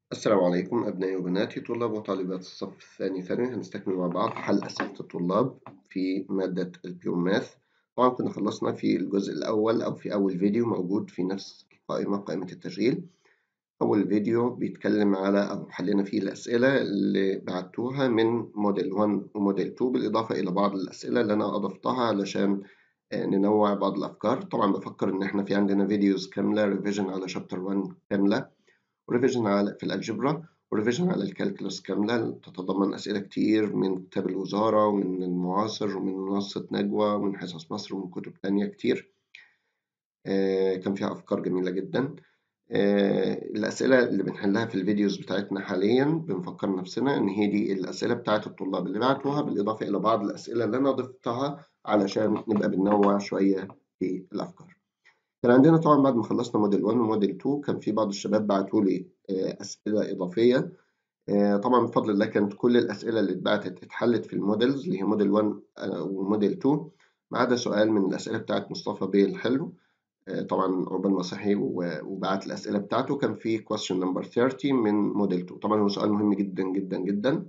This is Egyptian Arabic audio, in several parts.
السلام عليكم أبنائي وبناتي طلاب وطالبات الصف الثاني ثانوي هنستكمل مع بعض حل أسئلة الطلاب في مادة البيور ماث طبعا كنا خلصنا في الجزء الأول أو في أول فيديو موجود في نفس القائمة قائمة التشغيل أول فيديو بيتكلم على أو حلينا فيه الأسئلة اللي بعتوها من موديل 1 وموديل 2 بالإضافة إلى بعض الأسئلة اللي أنا أضفتها علشان ننوع بعض الأفكار طبعا بفكر إن إحنا في عندنا فيديوز كاملة ريفيجن على شابتر 1 كاملة وريفيجن على في الالجبرا وريفيجن على الكالكولس كاملة تتضمن أسئلة كتير من كتاب الوزارة ومن المعاصر ومن منصة نجوى ومن حصص مصر ومن كتب تانية كتير آه كان فيها أفكار جميلة جدا آه الأسئلة اللي بنحلها في الفيديوز بتاعتنا حاليا بنفكر نفسنا إن هي دي الأسئلة بتاعت الطلاب اللي بعتوها بالإضافة إلى بعض الأسئلة اللي أنا ضفتها علشان نبقى بننوع شوية في الأفكار. كان عندنا طبعا بعد ما خلصنا موديل 1 وموديل 2 كان في بعض الشباب بعتوا لي أسئلة إضافية طبعا بفضل الله كانت كل الأسئلة اللي اتبعتت اتحلت في الموديلز اللي هي موديل 1 وموديل 2 ما عدا سؤال من الأسئلة بتاعت مصطفى بيه الحلو طبعا عقبال ما صحي وبعت الأسئلة بتاعته كان في question نمبر 30 من موديل 2 طبعا هو سؤال مهم جدا جدا جدا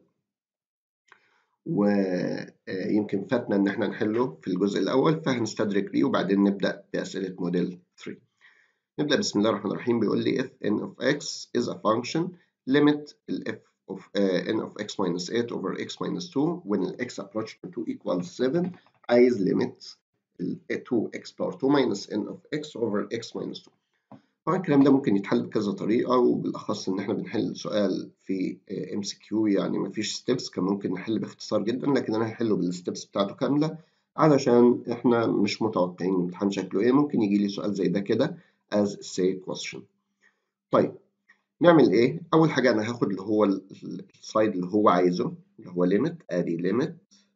ويمكن فاتنا ان احنا نحله في الجزء الاول فهنستدرك بيه وبعدين نبدا باسئله موديل 3 نبدا بسم الله الرحمن الرحيم بيقول لي if n of x is a function limit ال f of uh, n of x minus 8 over x minus 2 when ال x approach to 2 equals 7 عايز limit ال 2x power 2 minus n of x over x minus 2 طبعا الكلام ده ممكن يتحل بكذا طريقة وبالأخص إن إحنا بنحل سؤال في ام سي كيو يعني مفيش ستيبس كان ممكن نحل باختصار جدا لكن أنا هحله بالستيبس بتاعته كاملة علشان إحنا مش متوقعين الامتحان شكله إيه ممكن يجي لي سؤال زي ده كده as say question. طيب نعمل إيه؟ أول حاجة أنا هاخد اللي هو السايد اللي هو عايزه اللي هو limit أدي limit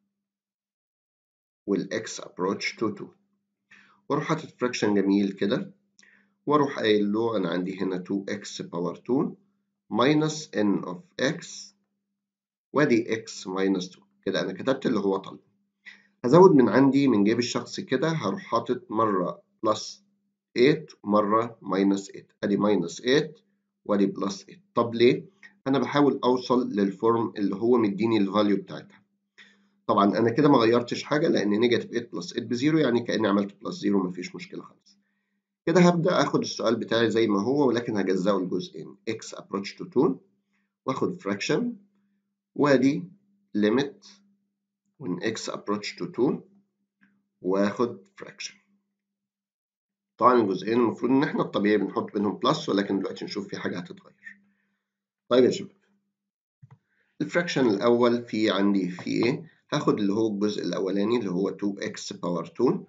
والx approach to 2 وأروح حاطط fraction جميل كده واروح قايل له انا عندي هنا 2x باور 2 minus n of x وادي x minus 2 كده انا كتبت اللي هو طالبه هزود من عندي من جيب الشخص كده هروح حاطط مره بلس 8 ومره minus 8 ادي minus 8 وادي بلس 8 طب ليه انا بحاول اوصل للفورم اللي هو مديني الفاليو بتاعتها طبعا انا كده ما غيرتش حاجه لان نيجاتيف 8 بلس 8 بزيرو يعني كاني عملت بلس 0 مفيش مشكله خالص كده هبدأ آخد السؤال بتاعي زي ما هو ولكن هجزأه لجزئين x approach to 2 وآخد fraction وادي limit when x approach to 2 وآخد fraction طبعا الجزئين المفروض إن إحنا الطبيعي بنحط بينهم بلس ولكن دلوقتي نشوف في حاجة هتتغير. طيب يا شباب الفراكشن الأول في عندي في إيه؟ هاخد اللي هو الجزء الأولاني اللي هو 2x باور 2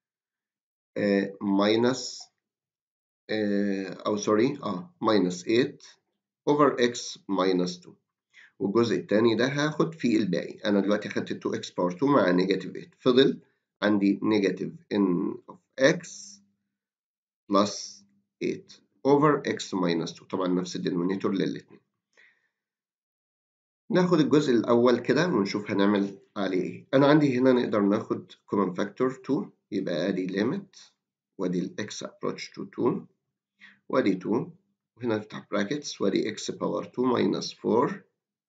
minus أو سوري آه minus 8 over x minus 2 والجزء الثاني ده هاخد فيه الباقي أنا دلوقتي أخدت 2x power 2 مع نيجاتيف 8 فضل عندي نيجاتيف n of x plus 8 over x minus 2 طبعا نفس الدينومينيتور للاتنين ناخد الجزء الأول كده ونشوف هنعمل عليه إيه أنا عندي هنا نقدر ناخد common factor 2 يبقى ادي limit وادي ال x approach to 2 وادي 2 وهنا نفتح brackets وادي x power 2 minus 4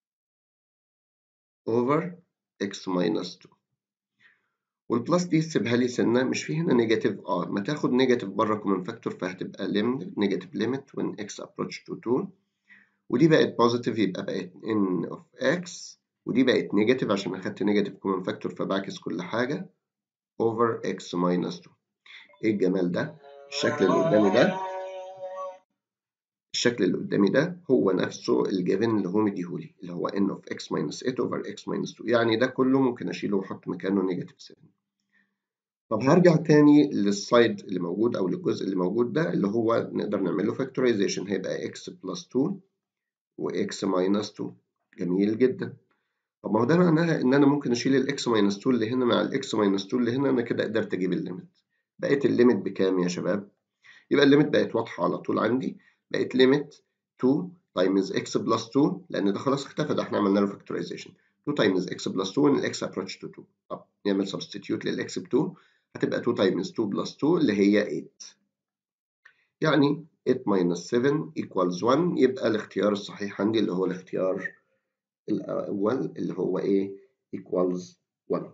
over x minus 2 والبلس دي سيبها لي سنة مش في هنا نيجاتيف اه ما تاخد نيجاتيف بره كومن فاكتور فهتبقى نيجاتيف ليميت when x approach to 2 ودي بقت بوزيتيف يبقى بقت n of x ودي بقت نيجاتيف عشان اخدت نيجاتيف كومن فاكتور فبعكس كل حاجة over x minus 2 ايه الجمال ده الشكل اللي قدامي ده الشكل اللي قدامي ده هو نفسه الجيفن اللي هو مديهولي اللي هو n of x minus 8 over x minus 2 يعني ده كله ممكن اشيله واحط مكانه نيجاتيف 7 طب هرجع تاني للسايد اللي موجود او للجزء اللي موجود ده اللي هو نقدر نعمل له فاكتورايزيشن هيبقى x plus 2 و x minus 2 جميل جدا طب ما هو ده معناها ان انا ممكن اشيل الاكس ماينس 2 اللي هنا مع الاكس ماينس 2 اللي هنا انا كده قدرت اجيب الليميت بقت الليميت بكام يا شباب يبقى الليميت بقت واضحه على طول عندي بقت ليميت 2 تايمز اكس بلس 2 لان ده خلاص اختفى ده احنا عملنا له فاكتورايزيشن 2 تايمز اكس بلس 2 الاكس ابروتش تو 2 طب نعمل سبستيتيوت للاكس ب 2 هتبقى 2 تايمز 2 بلس 2 اللي هي 8 يعني 8 minus 7 equals 1 يبقى الاختيار الصحيح عندي اللي هو الاختيار الأول اللي هو إيه equals 1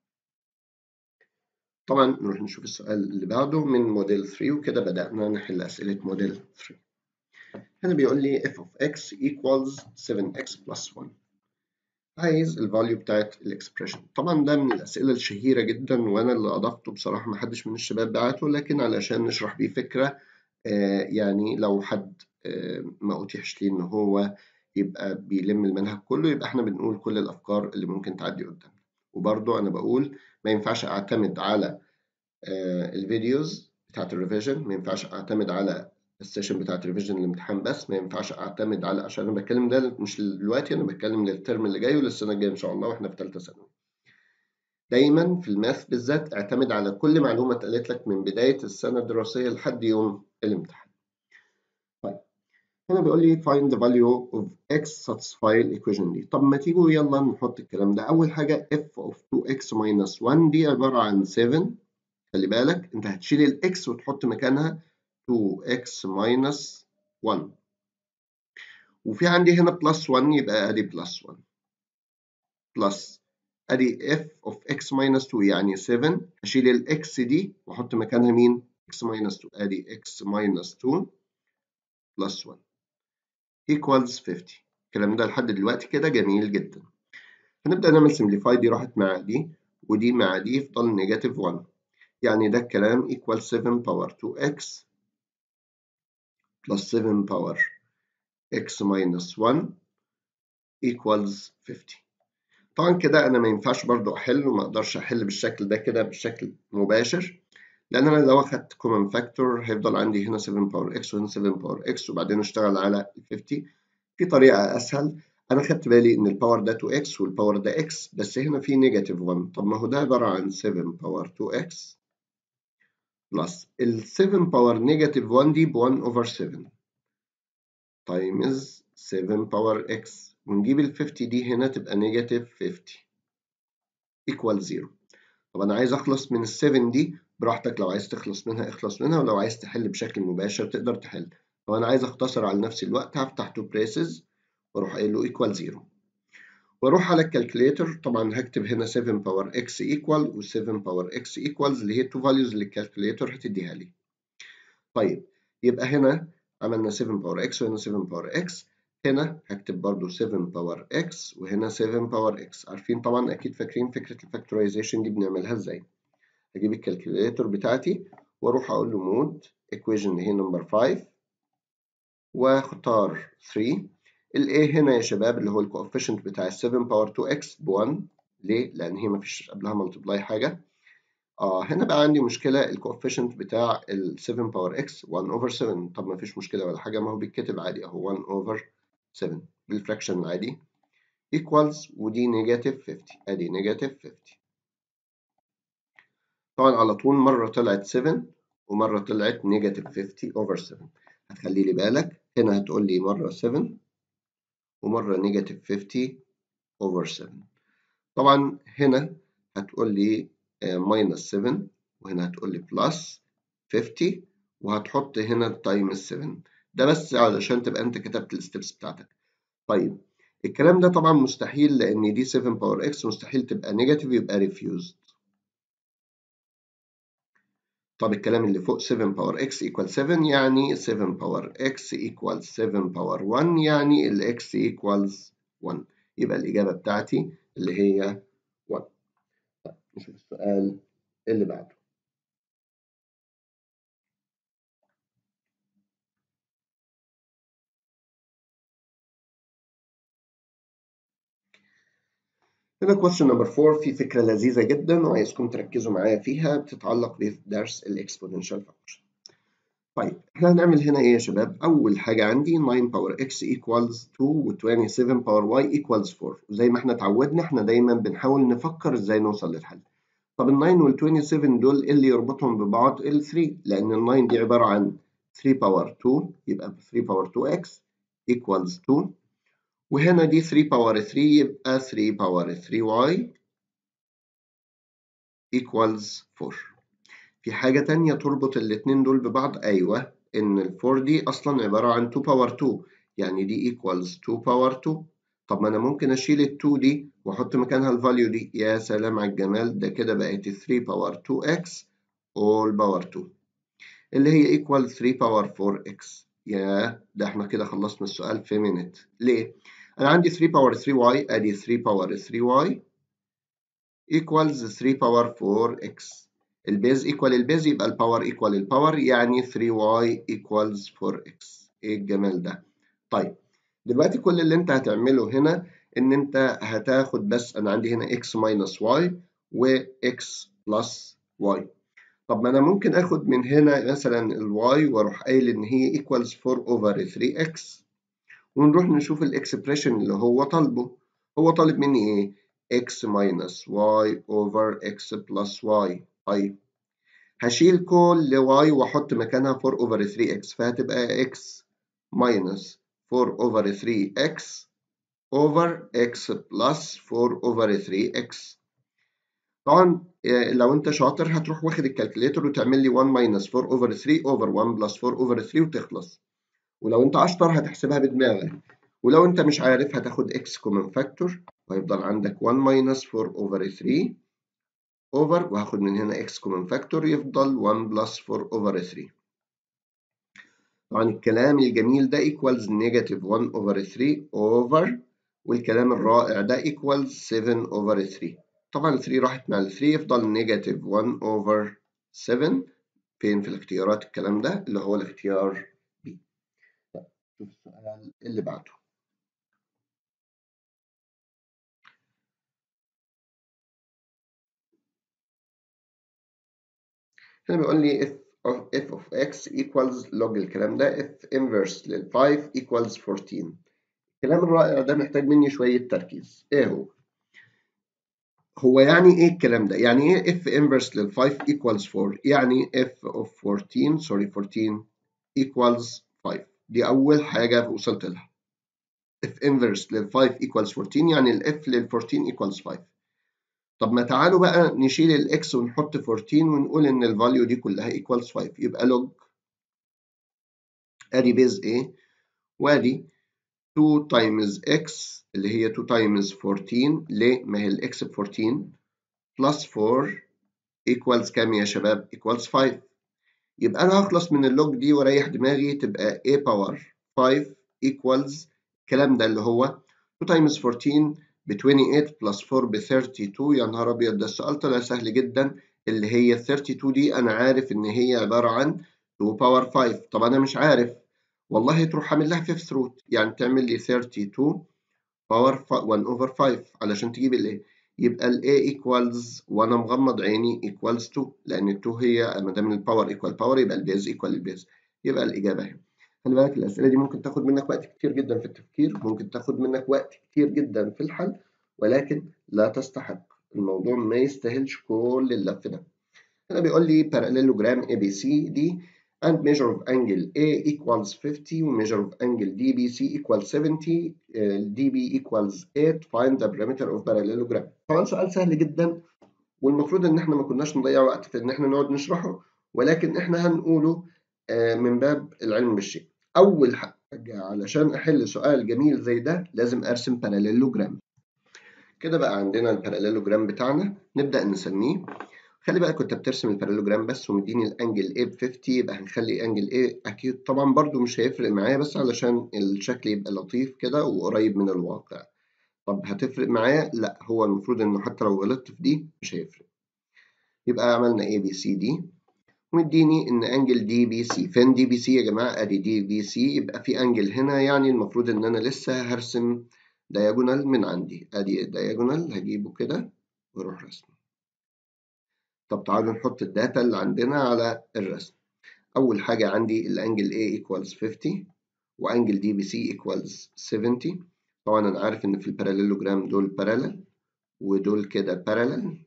طبعا نروح نشوف السؤال اللي بعده من موديل 3 وكده بدأنا نحل أسئلة موديل 3 هنا بيقول لي f of x equals 7x plus 1 عايز الفاليو بتاعت الاكسبريشن طبعا ده من الأسئلة الشهيرة جدا وأنا اللي أضفته بصراحة محدش من الشباب بعته لكن علشان نشرح بيه فكرة آه يعني لو حد آه ما أتيحش ليه إن هو يبقى بيلم المنهج كله يبقى احنا بنقول كل الأفكار اللي ممكن تعدي قدامنا وبرضه أنا بقول ما ينفعش أعتمد على آه الفيديوز بتاعت الريفيجن ما ينفعش أعتمد على السيشن بتاعت ريفيجن الامتحان بس ما ينفعش اعتمد على عشان انا بتكلم ده مش دلوقتي انا بتكلم للترم اللي جاي وللسنه الجايه ان شاء الله واحنا في ثالثه ثانوي دايما في الماث بالذات اعتمد على كل معلومه اتقالت لك من بدايه السنه الدراسيه لحد يوم الامتحان طيب هنا بيقول لي find the value of x satisfy equation دي طب ما تيجوا يلا نحط الكلام ده اول حاجه f of 2x minus 1 دي عباره عن 7 خلي بالك انت هتشيل الاكس وتحط مكانها 2x minus 1 وفي عندي هنا بلس 1 يبقى ادي بلس 1 بلس ادي f of x minus 2 يعني 7 اشيل الاكس دي واحط مكانها مين x minus 2 ادي x minus 2 plus 1 equals 50 الكلام ده لحد دلوقتي كده جميل جدا هنبدأ نعمل simplify دي راحت مع دي ودي مع دي يفضل نيجاتيف 1 يعني ده الكلام equal 7 power 2x plus 7 power x minus 1 equals 50 طبعا كده انا ما ينفعش برضو احل وما اقدرش احل بالشكل ده كده بشكل مباشر لان انا لو اخدت common factor هيفضل عندي هنا 7 power x وهنا 7 power x وبعدين اشتغل على 50 في طريقه اسهل انا خدت بالي ان الباور ده 2x والباور ده x بس هنا في نيجاتيف 1 طب ما هو ده عباره عن 7 باور 2x بلس ال 7 باور نيجاتيف 1 دي ب 1 over 7 times 7 باور x ونجيب ال 50 دي هنا تبقى نيجاتيف 50 equal 0 طب انا عايز اخلص من ال 7 دي براحتك لو عايز تخلص منها اخلص منها ولو عايز تحل بشكل مباشر تقدر تحل لو انا عايز اختصر على نفس الوقت هفتح تو بريسز واروح قايل له equal 0 واروح على الكالكوليتر طبعا هكتب هنا 7 باور x equal و 7 باور x equals اللي هي التو فاليوز اللي الكالكوليتر هتديها لي طيب يبقى هنا عملنا 7 باور x وهنا 7 باور x هنا هكتب برضو 7 باور x وهنا 7 باور x عارفين طبعا اكيد فاكرين فكره الفاكتورايزيشن دي بنعملها ازاي هجيب الكالكوليتر بتاعتي واروح اقول له مود equation اللي هي نمبر 5 واختار 3 ال A هنا يا شباب اللي هو الكوفيشنت بتاع ال 7 باور 2x ب 1 ليه؟ لأن هي مفيش قبلها ملتبلاي حاجة. آه هنا بقى عندي مشكلة الكوفيشنت بتاع ال 7 باور x 1 over 7 طب مفيش مشكلة ولا حاجة ما هو بيتكتب عادي أهو 1 over 7 بالفراكشن العادي equals ودي نيجاتيف 50 أدي نيجاتيف 50 طبعا على طول مرة طلعت 7 ومرة طلعت نيجاتيف 50 over 7 هتخلي لي بالك هنا هتقول لي مرة 7 ومرة نيجاتيف 50 over 7 طبعا هنا هتقول لي ماينس 7 وهنا هتقول لي بلس 50 وهتحط هنا تايمز 7 ده بس علشان تبقى انت كتبت الستبس بتاعتك طيب الكلام ده طبعا مستحيل لان دي 7 باور اكس مستحيل تبقى نيجاتيف يبقى ريفيوزد طب الكلام اللي فوق 7 باور x equal 7 يعني 7 باور x equals 7 باور 1 يعني ال x equals 1 يبقى الإجابة بتاعتي اللي هي 1 طيب نشوف السؤال اللي بعده هنا question number 4 في فكرة لذيذة جدا وعايزكم تركزوا معايا فيها بتتعلق بدرس الاكسبوننشال فانكشن. طيب احنا هنعمل هنا ايه يا شباب؟ أول حاجة عندي 9 باور x equals 2 و 27 باور y equals 4 وزي ما احنا اتعودنا احنا دايما بنحاول نفكر ازاي نوصل للحل. طب ال 9 وال 27 دول ايه اللي يربطهم ببعض؟ ال 3 لأن ال 9 دي عبارة عن 3 باور 2 يبقى 3 باور 2x equals 2 وهنا دي 3 باور 3 يبقى 3 باور 3y equals 4 في حاجة تانية تربط الاتنين دول ببعض أيوة إن ال 4 دي أصلا عبارة عن 2 باور 2 يعني دي equals 2 باور 2 طب ما أنا ممكن أشيل ال 2 دي وأحط مكانها الفاليو دي يا سلام على الجمال ده كده بقت 3 باور 2x all باور 2 اللي هي equal 3 باور 4x يا ده احنا كده خلصنا السؤال في minute ليه؟ أنا عندي 3 باور 3y أدي 3 باور 3y equals 3 باور 4x البيز equal البيز يبقى الباور equal الباور يعني 3y equals 4x ايه الجمال ده طيب دلوقتي كل اللي انت هتعمله هنا ان انت هتاخد بس انا عندي هنا x minus y و x plus y طب ما انا ممكن اخد من هنا مثلا الواي واروح قايل ان هي equals 4 over 3x ونروح نشوف الاكسبريشن اللي هو طالبه هو طالب مني ايه x minus y over x plus y طيب هشيل كل y واحط مكانها 4 over 3x فهتبقى x minus 4 over 3x over x plus 4 over 3x طبعا لو انت شاطر هتروح واخد الكالكوليتر وتعمل لي 1 minus 4 over 3 over 1 plus 4 over 3 وتخلص ولو انت اشطر هتحسبها بدماغك ولو انت مش عارف هتاخد x common factor وهيفضل عندك 1 minus 4 over 3 over وهاخد من هنا x common factor يفضل 1 plus 4 over 3 طبعا الكلام الجميل ده equals negative 1 over 3 over والكلام الرائع ده equals 7 over 3 طبعا ال 3 راحت مع ال 3 يفضل negative 1 over 7 فين في الاختيارات الكلام ده اللي هو الاختيار B شوف السؤال اللي بعده هنا بيقول لي if of f of x equals log الكلام ده f inverse لل 5 equals 14 الكلام الرائع ده محتاج مني شوية تركيز ايه هو؟ هو يعني ايه الكلام ده؟ يعني ايه f inverse لل 5 equals 4 يعني f of 14 sorry 14 equals 5 دي أول حاجة وصلت لها f inverse لل 5 equals 14 يعني ال f لل 14 equals 5 طب ما تعالوا بقى نشيل الاكس ونحط 14 ونقول ان الفاليو دي كلها equals 5 يبقى log ادي بيز ايه وادي 2 times x اللي هي 2 times 14 ليه؟ ما هي الاكس ب 14 plus 4 equals كام يا شباب؟ equals 5 يبقى انا هخلص من اللوج دي واريح دماغي تبقى a power 5 equals الكلام ده اللي هو 2 times 14 ب 28 بلس 4 ب 32 يا نهار ابيض ده السؤال طلع سهل جدا اللي هي ال 32 دي انا عارف ان هي عباره عن 2 باور 5 طب انا مش عارف والله تروح عامل لها فيفث روت يعني تعمل لي 32 باور 1 اوفر 5 علشان تجيب الايه يبقى ال a equals وانا مغمض عيني equals 2 لان ال 2 هي ما دام الباور equal باور يبقى البيز equal البيز يبقى الاجابه اهي خلي بالك الأسئلة دي ممكن تاخد منك وقت كتير جدا في التفكير ممكن تاخد منك وقت كتير جدا في الحل ولكن لا تستحق الموضوع ما يستاهلش كل اللف ده هنا بيقول لي parallelogram ABCD and measure of angle A equals 50 و measure of angle DBC equals 70 DB equals 8 find the perimeter of parallelogram طبعا سؤال سهل جدا والمفروض ان احنا ما كناش نضيع وقت في ان احنا نقعد نشرحه ولكن احنا هنقوله من باب العلم بالشيء أول حاجة علشان أحل سؤال جميل زي ده لازم أرسم باراليلوجرام كده بقى عندنا الباراليلوجرام بتاعنا نبدأ نسميه خلي بقى كنت بترسم الباراليلوجرام بس ومديني الانجل A ب 50 يبقى هنخلي انجل A أكيد طبعا برضو مش هيفرق معايا بس علشان الشكل يبقى لطيف كده وقريب من الواقع طب هتفرق معايا؟ لا هو المفروض إنه حتى لو غلطت في دي مش هيفرق يبقى عملنا A B C D ومديني ان انجل دي بي سي فين دي بي سي يا جماعه ادي دي بي سي يبقى في انجل هنا يعني المفروض ان انا لسه هرسم دايجونال من عندي ادي دايجونال هجيبه كده واروح رسمه طب تعالوا نحط الداتا اللي عندنا على الرسم اول حاجه عندي الانجل A equals 50 وانجل دي بي سي equals 70 طبعا انا عارف ان في الباراليلوجرام دول بارالل ودول كده بارالل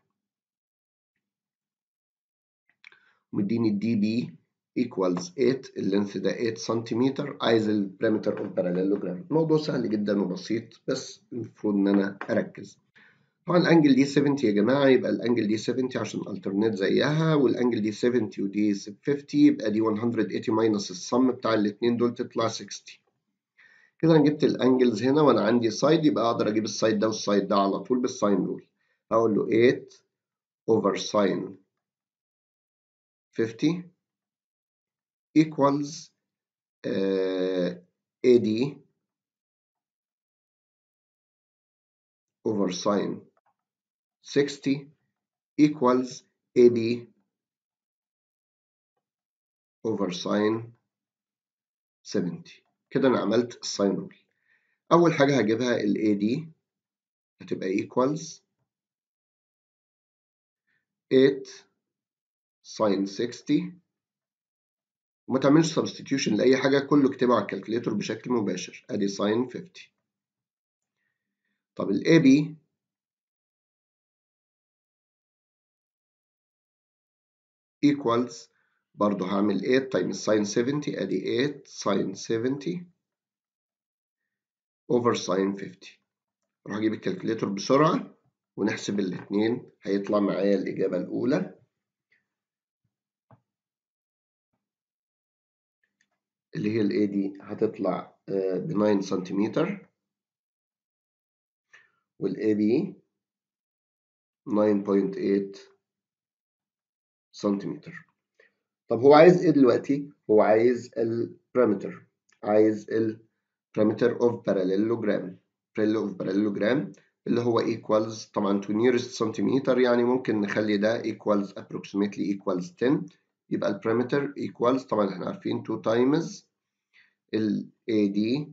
مديني الدي بي equals 8 اللينث ده 8 سنتيمتر عايز البريمتر اوف باراليلوجرام الموضوع سهل جدا وبسيط بس المفروض ان انا اركز طبعا الانجل دي 70 يا جماعه يبقى الانجل دي 70 عشان الترنيت زيها والانجل دي 70 ودي 50 يبقى دي 180 ماينس الصم بتاع الاثنين دول تطلع 60 كده انا جبت الانجلز هنا وانا عندي سايد يبقى اقدر اجيب السايد ده والسايد ده على طول بالساين رول هقول له 8 over sine 50 equals uh, AD over sine 60 equals AB over sine 70 كده أنا عملت الساين رول أول حاجة هجيبها ال AD هتبقى equals 8 sin 60 وما تعملش substitution لأي حاجة كله اكتبه على الكالكوليتور بشكل مباشر أدي sin 50 طب ال AB equals برضه هعمل 8 times sin 70 أدي 8 sin 70 over sin 50 أروح أجيب الكالكوليتور بسرعة ونحسب الاتنين هيطلع معايا الإجابة الأولى اللي هي ال AD هتطلع ب 9 سنتيمتر وال AB 9.8 سنتيمتر طب هو عايز ايه دلوقتي؟ هو عايز البارامتر عايز البارامتر اوف parallelogram parallel of parallelogram اللي هو equals طبعا to nearest سنتيمتر يعني ممكن نخلي ده equals approximately equals 10 يبقى البارامتر equals طبعا احنا عارفين 2 times ال AD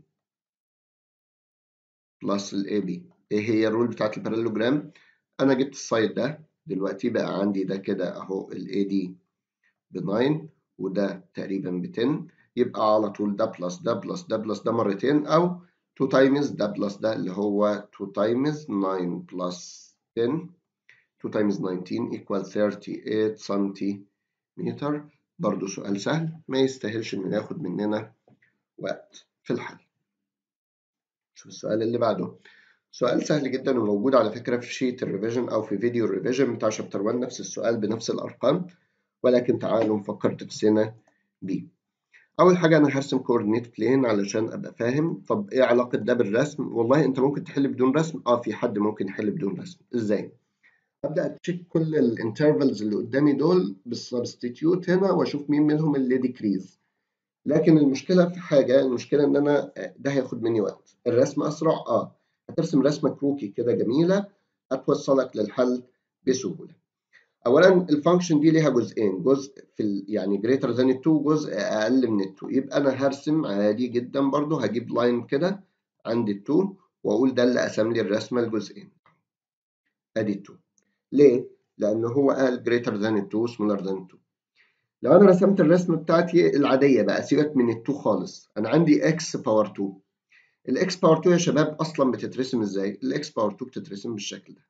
plus ال AB ايه هي الرول بتاعت الباراليلوجرام انا جبت السايد ده دلوقتي بقى عندي ده كده اهو ال AD ب 9 وده تقريبا ب 10 يبقى على طول ده بلس ده بلس ده بلس ده مرتين او 2 تايمز ده بلس ده اللي هو 2 تايمز 9 بلس 10 2 تايمز 19 equal 38 سنتيمتر برضو سؤال سهل ما يستاهلش انه ياخد مننا وقت في الحل شوف السؤال اللي بعده سؤال سهل جدا وموجود على فكرة في شيت الريفيجن أو في فيديو الريفيجن بتاع شابتر 1 نفس السؤال بنفس الأرقام ولكن تعالوا نفكر نفسنا بيه أول حاجة أنا هرسم كوردينيت بلين علشان أبقى فاهم طب إيه علاقة ده بالرسم؟ والله أنت ممكن تحل بدون رسم؟ آه في حد ممكن يحل بدون رسم، إزاي؟ أبدأ أتشيك كل الانترفلز اللي قدامي دول بالسبستيتيوت هنا وأشوف مين منهم اللي ديكريز لكن المشكلة في حاجة المشكلة إن أنا ده هياخد مني وقت الرسم أسرع آه هترسم رسمة كروكي كده جميلة هتوصلك للحل بسهولة اولا الفانكشن دي ليها جزئين جزء في ال يعني greater than 2 جزء اقل من ال 2 يبقى انا هرسم عادي جدا برضو هجيب لاين كده عند ال 2 واقول ده اللي قسم لي الرسمه لجزئين ادي 2 ليه لان هو قال greater than 2 smaller than 2 لو انا رسمت الرسمه بتاعتي العاديه بقى سيبك من ال 2 خالص انا عندي x باور 2 الاكس باور 2 يا شباب اصلا بتترسم ازاي الاكس باور 2 بتترسم بالشكل ده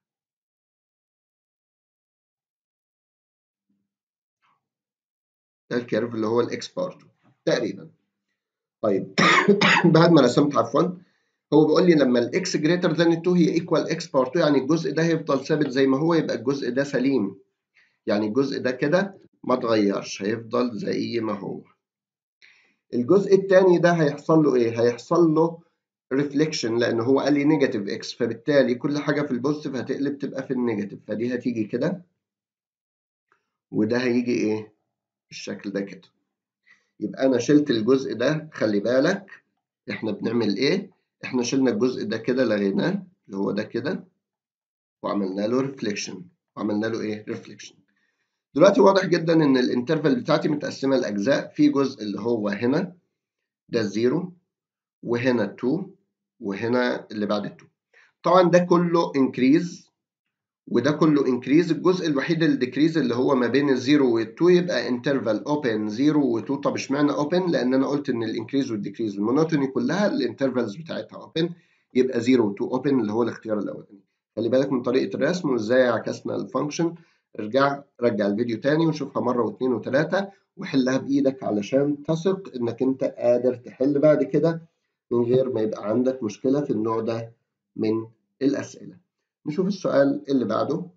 ده الكيرف اللي هو الاكس باور 2 تقريبا طيب بعد ما رسمت عفوا هو بيقول لي لما الاكس جريتر ذان 2 هي ايكوال اكس باور 2 يعني الجزء ده هيفضل ثابت زي ما هو يبقى الجزء ده سليم يعني الجزء ده كده ما اتغيرش هيفضل زي ما هو الجزء الثاني ده هيحصل له ايه هيحصل له ريفليكشن لان هو قال لي نيجاتيف اكس فبالتالي كل حاجه في البوزيتيف هتقلب تبقى في النيجاتيف فدي هتيجي كده وده هيجي ايه بالشكل ده كده يبقى انا شلت الجزء ده خلي بالك احنا بنعمل ايه احنا شلنا الجزء ده كده لغيناه اللي هو ده كده وعملنا له ريفليكشن وعملنا له ايه ريفليكشن دلوقتي واضح جدا ان الانترفال بتاعتي متقسمه لاجزاء في جزء اللي هو هنا ده الزيرو وهنا 2 وهنا اللي بعد 2 طبعا ده كله انكريز وده كله انكريز الجزء الوحيد اللي ديكريز اللي هو ما بين الزيرو وال2 يبقى انترفال اوبن 0 و2 طب اشمعنى اوبن لان انا قلت ان الانكريز والديكريز المونوتوني كلها الانترفالز بتاعتها اوبن يبقى 0 و2 اوبن اللي هو الاختيار الاولاني خلي بالك من طريقه الرسم وازاي عكسنا الفانكشن ارجع رجع الفيديو تاني وشوفها مره واثنين وثلاثه وحلها بايدك علشان تثق انك انت قادر تحل بعد كده من غير ما يبقى عندك مشكله في النوع ده من الاسئله نشوف السؤال اللي بعده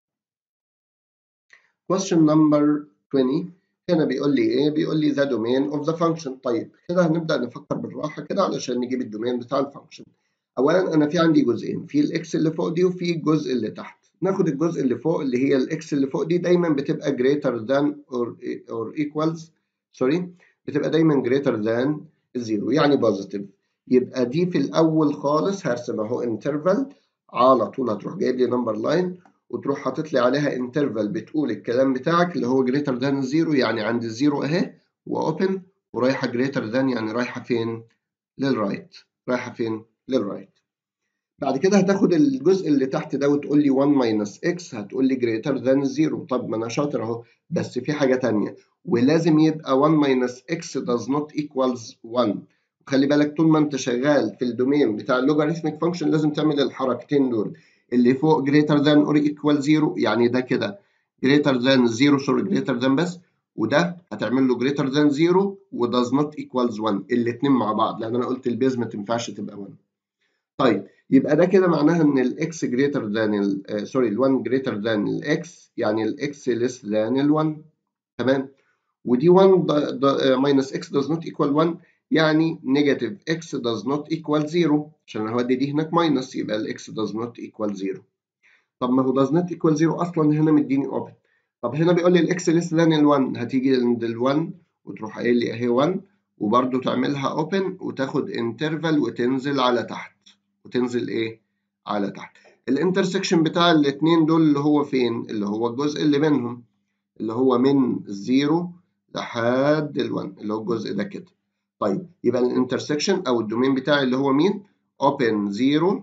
question number 20 هنا بيقول لي ايه بيقول لي the domain of the function طيب كده هنبدا نفكر بالراحه كده علشان نجيب الدومين بتاع الفانكشن اولا انا في عندي جزئين في الاكس اللي فوق دي وفي الجزء اللي تحت ناخد الجزء اللي فوق اللي هي الاكس اللي فوق دي دايما بتبقى greater than or, or equals سوري بتبقى دايما greater than الزيرو يعني بوزيتيف يبقى دي في الاول خالص هرسم اهو انترفال على طول هتروح جايب لي نمبر لاين وتروح حاطط لي عليها انترفال بتقول الكلام بتاعك اللي هو greater than الزيرو يعني عند الزيرو اهي واوبن ورايحه greater than يعني رايحه فين؟ للرايت رايحه فين؟ للرايت بعد كده هتاخد الجزء اللي تحت ده وتقول لي 1 ماينس اكس هتقول لي greater than 0 طب ما انا شاطر اهو بس في حاجه ثانيه ولازم يبقى 1 ماينس اكس does not equals 1 وخلي بالك طول ما انت شغال في الدومين بتاع اللوغاريتميك فانكشن لازم تعمل الحركتين دول اللي فوق greater than or equal 0 يعني ده كده greater than 0 سوري greater than بس وده هتعمل له greater than 0 و does not equals 1 الاثنين مع بعض لان انا قلت البيز ما تنفعش تبقى 1 طيب يبقى ده كده معناها ان الاكس greater than سوري ال1 greater than الاكس يعني الاكس less than ال1 تمام ودي 1 minus x does not equal 1 يعني negative x does not equal 0 عشان انا هودي دي هناك minus يبقى ال x does not equal 0 طب ما هو does not equal 0 اصلا هنا مديني open طب هنا بيقول لي الاكس less than ال1 هتيجي عند ال1 وتروح قايل لي اهي 1 وبرده تعملها open وتاخد interval وتنزل على تحت وتنزل ايه على تحت الانترسكشن بتاع الاثنين دول اللي هو فين اللي هو الجزء اللي بينهم اللي هو من الزيرو لحد ال1 اللي هو الجزء ده كده طيب يبقى الانترسكشن او الدومين بتاعي اللي هو مين open 0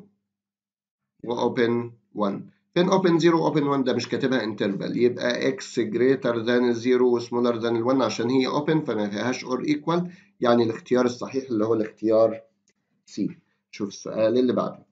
واوبن 1 فين open 0 واوبن 1 ده مش كاتبها انترفال يبقى x greater than 0 وسمولر than 1 عشان هي open فما فيهاش or equal يعني الاختيار الصحيح اللي هو الاختيار C شوف السؤال اللي بعده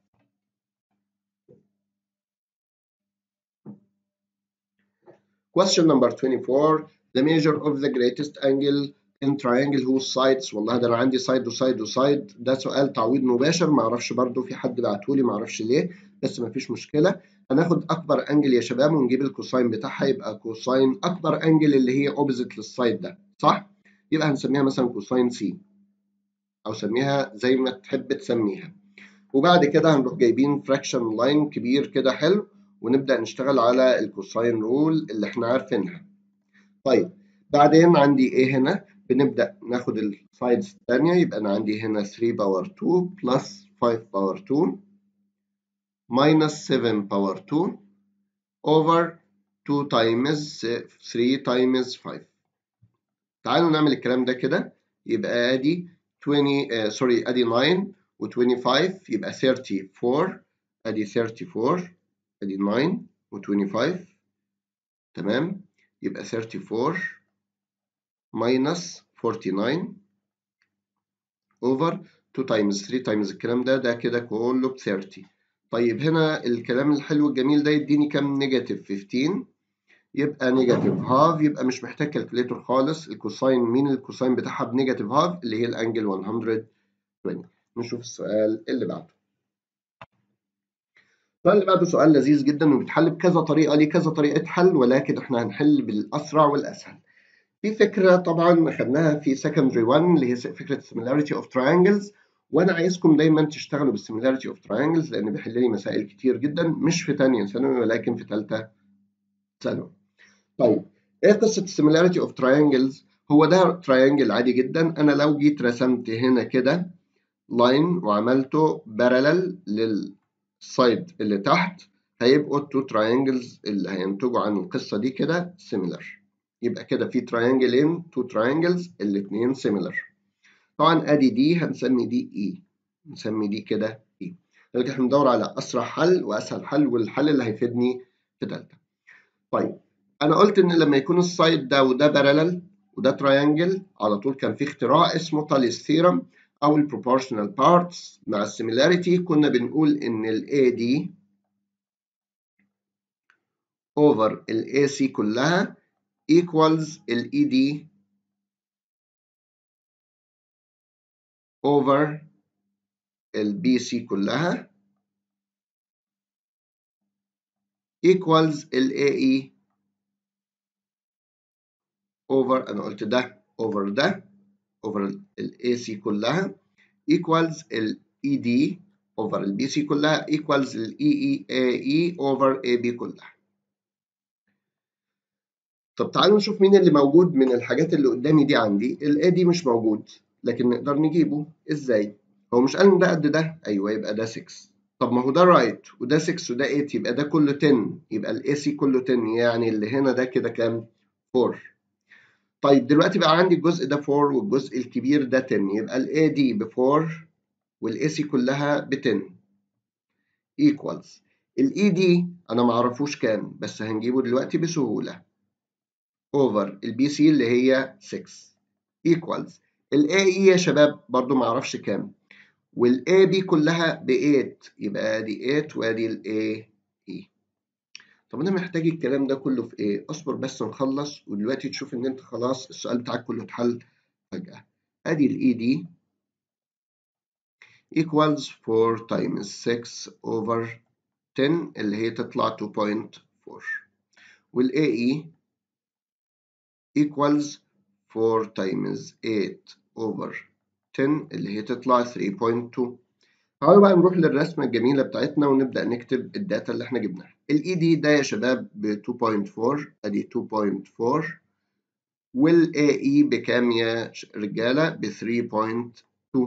Question number 24 The measure of the greatest angle in triangle whose sides والله ده انا عندي سايد وسايد وسايد ده سؤال تعويض مباشر ما اعرفش برده في حد بعتهولي ما اعرفش ليه بس ما فيش مشكله هناخد اكبر انجل يا شباب ونجيب الكوساين بتاعها يبقى كوساين اكبر انجل اللي هي اوبزيت للسايد ده صح يبقى هنسميها مثلا كوساين سي او سميها زي ما تحب تسميها وبعد كده هنروح جايبين فراكشن لاين كبير كده حلو ونبدا نشتغل على الكوساين رول اللي احنا عارفينها طيب بعدين عندي ايه هنا بنبدا ناخد السايدز الثانيه يبقى انا عندي هنا 3 باور 2 بلس 5 باور 2 minus 7 باور 2 over 2 times 3 times 5 تعالوا نعمل الكلام ده كده يبقى ادي 20 سوري ادي 9 و25 يبقى 34 ادي 34 ادي 9 و25 تمام يبقى 34 minus 49 over 2 times 3 times الكلام ده ده كده كله ب 30 طيب هنا الكلام الحلو الجميل ده يديني كام نيجاتيف 15 يبقى نيجاتيف هاف يبقى مش محتاج كالكوليتور خالص الكوساين مين الكوساين بتاعها بنيجاتيف هاف اللي هي الانجل 120 نشوف السؤال اللي بعده السؤال اللي بعده سؤال لذيذ جدا وبيتحل بكذا طريقه ليه كذا طريقه حل ولكن احنا هنحل بالاسرع والاسهل في فكره طبعا اخدناها في secondary 1 اللي هي فكره similarity of triangles وانا عايزكم دايما تشتغلوا بالسيميلاريتي اوف تراينجلز لان بيحل لي مسائل كتير جدا مش في ثانيه ثانوي ولكن في ثالثه ثانوي. طيب ايه قصه السيميلاريتي اوف تراينجلز؟ هو ده تراينجل عادي جدا انا لو جيت رسمت هنا كده لاين وعملته بارلل للسايد اللي تحت هيبقوا التو تراينجلز اللي هينتجوا عن القصه دي كده سيميلر. يبقى كده في تراينجلين تو تراينجلز الاثنين سيميلر. طبعا ادي دي هنسمي دي اي نسمي دي كده اي لذلك احنا بندور على اسرع حل واسهل حل والحل اللي هيفيدني في ثالثه طيب انا قلت ان لما يكون السايد ده وده بارلل وده تراينجل على طول كان في اختراع اسمه تاليس ثيرم او البروبورشنال بارتس مع السيميلاريتي كنا بنقول ان الاي دي اوفر الاي سي كلها equals الاي دي over البي سي كلها equals ال AE over أنا قلت ده over ده over ال AC كلها equals ال ED over ال BC كلها equals ال EEAE over AB كلها. طب تعالوا نشوف مين اللي موجود من الحاجات اللي قدامي دي عندي ال AD مش موجود لكن نقدر نجيبه ازاي؟ هو مش قال ان ده قد ده؟ ايوه يبقى ده 6 طب ما هو ده رايت right. وده 6 وده 8 يبقى ده كله 10 يبقى الاي سي كله 10 يعني اللي هنا ده كده كام؟ 4 طيب دلوقتي بقى عندي الجزء ده 4 والجزء الكبير ده 10 يبقى الاي دي ب 4 والاي سي كلها ب 10 ايكوالز الاي دي انا ما اعرفوش كام بس هنجيبه دلوقتي بسهوله اوفر البي سي اللي هي 6 ايكوالز الاي اي يا شباب برضو ما اعرفش كام والاي بي كلها ب 8 يبقى ادي 8 وادي الاي اي طب انا محتاج الكلام ده كله في ايه اصبر بس نخلص ودلوقتي تشوف ان انت خلاص السؤال بتاعك كله اتحل فجأة ادي الاي دي equals 4 times 6 over 10 اللي هي تطلع 2.4 والاي اي equals 4 times 8 over 10 اللي هي تطلع 3.2 تعالوا بقى نروح للرسمة الجميلة بتاعتنا ونبدأ نكتب الداتا اللي احنا جبناها. الاي دي ده يا شباب ب 2.4 ادي 2.4 والاي اي بكام يا رجالة؟ ب 3.2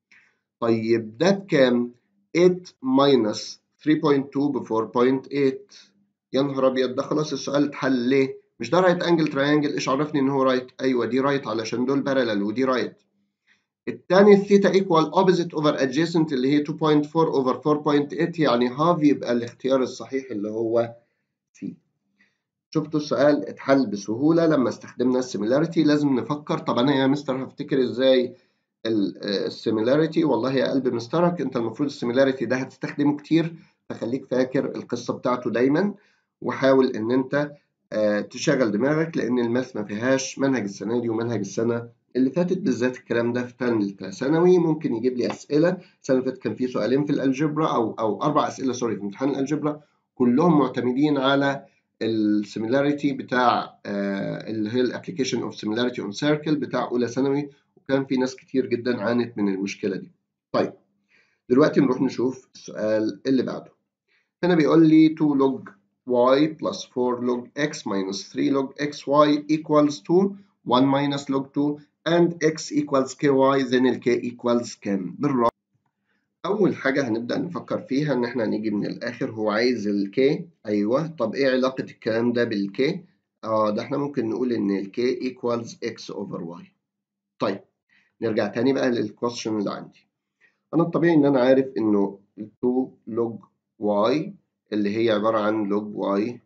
طيب ده بكام؟ 8 minus 3.2 ب 4.8 يا نهار أبيض ده خلاص السؤال اتحل ليه؟ مش ده رايت انجل تراينجل ايش عرفني ان هو رايت؟ ايوه دي رايت علشان دول بارلل ودي رايت. الثاني الثيتا ايكوال اوبوزيت اوفر ادجيسنت اللي هي 2.4 اوفر 4.8 يعني هاف يبقى الاختيار الصحيح اللي هو سي. شفتوا السؤال اتحل بسهوله لما استخدمنا السيميلاريتي لازم نفكر طب انا يا مستر هفتكر ازاي السيميلاريتي والله يا قلب مسترك انت المفروض السيميلاريتي ده هتستخدمه كتير فخليك فاكر القصه بتاعته دايما وحاول ان انت تشغل دماغك لان الماث ما فيهاش منهج السنه دي ومنهج السنه اللي فاتت بالذات الكلام ده في ثالثه ثانوي ممكن يجيب لي اسئله السنه اللي فاتت كان في سؤالين في الالجبرا او او اربع اسئله سوري في امتحان الالجبرا كلهم معتمدين على السيميلاريتي بتاع آه اللي هي الابلكيشن اوف سيميلاريتي اون سيركل بتاع اولى ثانوي وكان في ناس كتير جدا عانت من المشكله دي. طيب دلوقتي نروح نشوف السؤال اللي بعده. هنا بيقول لي 2 log y plus 4 log x minus 3 log xy equals to 1 minus log 2 and x equals ky then ال k equals كام بالراحة أول حاجة هنبدأ نفكر فيها إن إحنا هنيجي من الآخر هو عايز ال k أيوه طب إيه علاقة الكلام ده بال k؟ آه ده إحنا ممكن نقول إن ال k equals x over y طيب نرجع تاني بقى للكويشن اللي عندي أنا الطبيعي إن أنا عارف إنه 2 log y اللي هي عبارة عن log y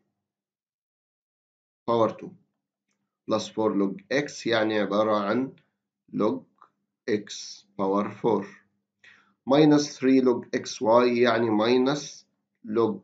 power 2 plus 4 log x يعني عبارة عن log x power 4 minus 3 log xy يعني minus log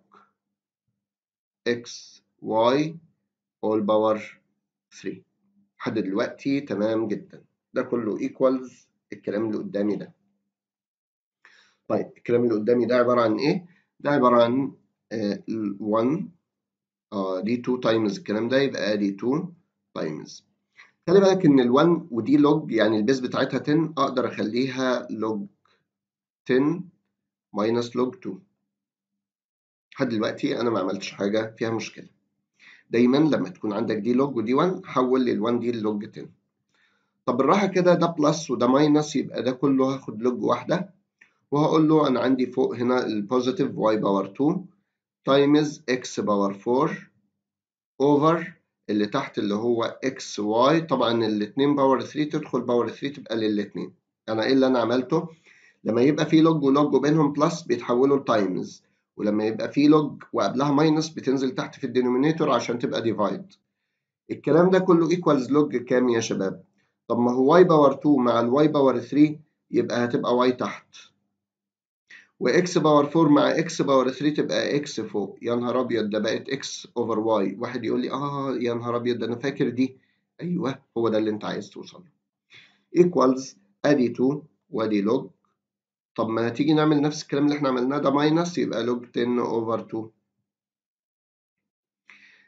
xy all power 3 لحد دلوقتي تمام جدا ده كله equals الكلام اللي قدامي ده طيب الكلام اللي قدامي ده عبارة عن ايه؟ ده عبارة عن 1 اه دي 2 تايمز الكلام ده يبقى ادي 2 تايمز خلي بالك ان ال1 ودي لوج يعني البيز بتاعتها 10 اقدر اخليها لوج 10 ماينس لوج 2 لحد دلوقتي انا ما عملتش حاجه فيها مشكله دايما لما تكون عندك دي لوج ودي 1 حول لل1 دي للوج 10 طب بالراحه كده ده بلس وده ماينس يبقى ده كله هاخد لوج واحده وهقول له انا عندي فوق هنا البوزيتيف واي باور 2 تايمز اكس باور 4 اوفر اللي تحت اللي هو اكس واي طبعا الاثنين باور 3 تدخل باور 3 تبقى للاثنين انا ايه اللي انا عملته لما يبقى في لوج ولوج وبينهم بلس بيتحولوا لتايمز ولما يبقى في لوج وقبلها ماينس بتنزل تحت في الدينومينيتور عشان تبقى ديفايد الكلام ده كله ايكوالز لوج كام يا شباب طب ما هو واي باور 2 مع الواي باور 3 يبقى هتبقى واي تحت واكس باور 4 مع اكس باور 3 تبقى اكس فوق يا نهار ابيض ده بقت اكس اوفر واي واحد يقول لي اه يا نهار ابيض ده انا فاكر دي ايوه هو ده اللي انت عايز توصل له ايكوالز ادي 2 وادي لوج طب ما تيجي نعمل نفس الكلام اللي احنا عملناه ده ماينس يبقى لوج 10 اوفر 2